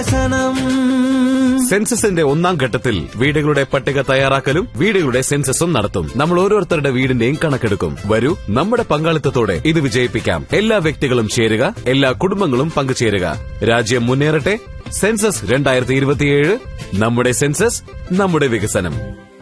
സെൻസസിന്റെ ഒന്നാം ഘട്ടത്തിൽ വീടുകളുടെ പട്ടിക തയ്യാറാക്കലും വീടുകളുടെ സെൻസസും നടത്തും നമ്മൾ ഓരോരുത്തരുടെ വീടിന്റെയും കണക്കെടുക്കും വരൂ നമ്മുടെ പങ്കാളിത്തത്തോടെ ഇത് വിജയിപ്പിക്കാം എല്ലാ വ്യക്തികളും ചേരുക എല്ലാ കുടുംബങ്ങളും പങ്കുചേരുക രാജ്യം മുന്നേറട്ടെ സെൻസസ് രണ്ടായിരത്തി ഇരുപത്തിയേഴ് നമ്മുടെ സെൻസസ് നമ്മുടെ വികസനം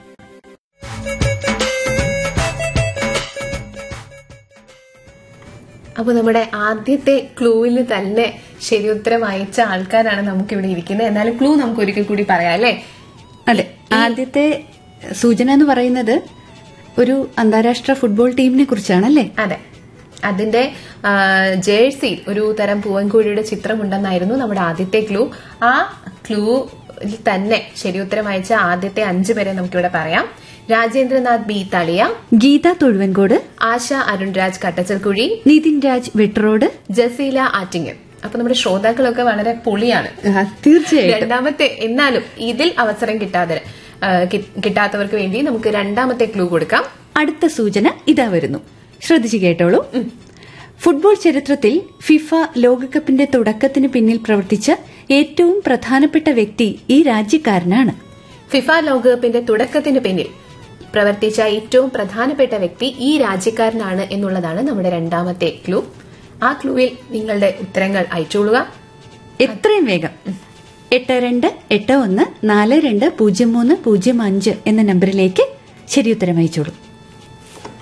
അപ്പൊ നമ്മുടെ ആദ്യത്തെ ക്ലൂവിൽ തന്നെ ശരി ഉത്തരം അയച്ച ആൾക്കാരാണ് നമുക്ക് ഇവിടെ ഇരിക്കുന്നത് എന്നാലും ക്ലൂ നമുക്ക് ഒരിക്കൽ കൂടി പറയാം അല്ലേ അതെ ആദ്യത്തെ സൂചന എന്ന് പറയുന്നത് ഒരു അന്താരാഷ്ട്ര ഫുട്ബോൾ ടീമിനെ കുറിച്ചാണല്ലേ അതെ അതിന്റെ ആ, ജേഴ്സിയിൽ ഒരു തരം പൂവൻകോഴിയുടെ ചിത്രമുണ്ടെന്നായിരുന്നു നമ്മുടെ ആദ്യത്തെ ക്ലൂ ആ ക്ലൂവിൽ തന്നെ ശരി ഉത്തരം അയച്ച ആദ്യത്തെ അഞ്ചു പേരെ നമുക്കിവിടെ പറയാം രാജേന്ദ്രനാഥ് ബി തളിയ ഗീത തൊഴുവൻകോട് ആശ അരുൺരാജ് കട്ടച്ചൽക്കുഴി നിതിൻ രാജ് വെട്ടറോഡ് ജസീല ആറ്റിങ്ങൽ അപ്പൊ നമ്മുടെ ശ്രോതാക്കളൊക്കെ വളരെ പൊളിയാണ് ആ, തീർച്ചയായിട്ടും രണ്ടാമത്തെ എന്നാലും ഇതിൽ അവസരം കിട്ടാതെ ആ, കി- കിട്ടാത്തവർക്ക് വേണ്ടി നമുക്ക് രണ്ടാമത്തെ ക്ലൂ കൊടുക്കാം അടുത്ത സൂചന ഇതാ വരുന്നു ശ്രദ്ധിച്ചു കേട്ടോളൂ ഫുട്ബോൾ ചരിത്രത്തിൽ ഫിഫ ലോകകപ്പിന്റെ തുടക്കത്തിന് പിന്നിൽ പ്രവർത്തിച്ച ഏറ്റവും പ്രധാനപ്പെട്ട വ്യക്തി ഈ രാജ്യക്കാരനാണ് ഫിഫ ലോകകപ്പിന്റെ തുടക്കത്തിന് പിന്നിൽ പ്രവർത്തിച്ച ഏറ്റവും പ്രധാനപ്പെട്ട വ്യക്തി ഈ രാജ്യക്കാരനാണ് എന്നുള്ളതാണ് നമ്മുടെ രണ്ടാമത്തെ ക്ലൂ ആ ക്ലൂവിൽ നിങ്ങളുടെ ഉത്തരങ്ങൾ അയച്ചോളുക എത്രയും വേഗം എട്ട് രണ്ട് എട്ട് ഒന്ന് നാല് രണ്ട് പൂജ്യം മൂന്ന് പൂജ്യം അഞ്ച് എന്ന നമ്പറിലേക്ക് ശരിയുത്തരം അയച്ചോളൂ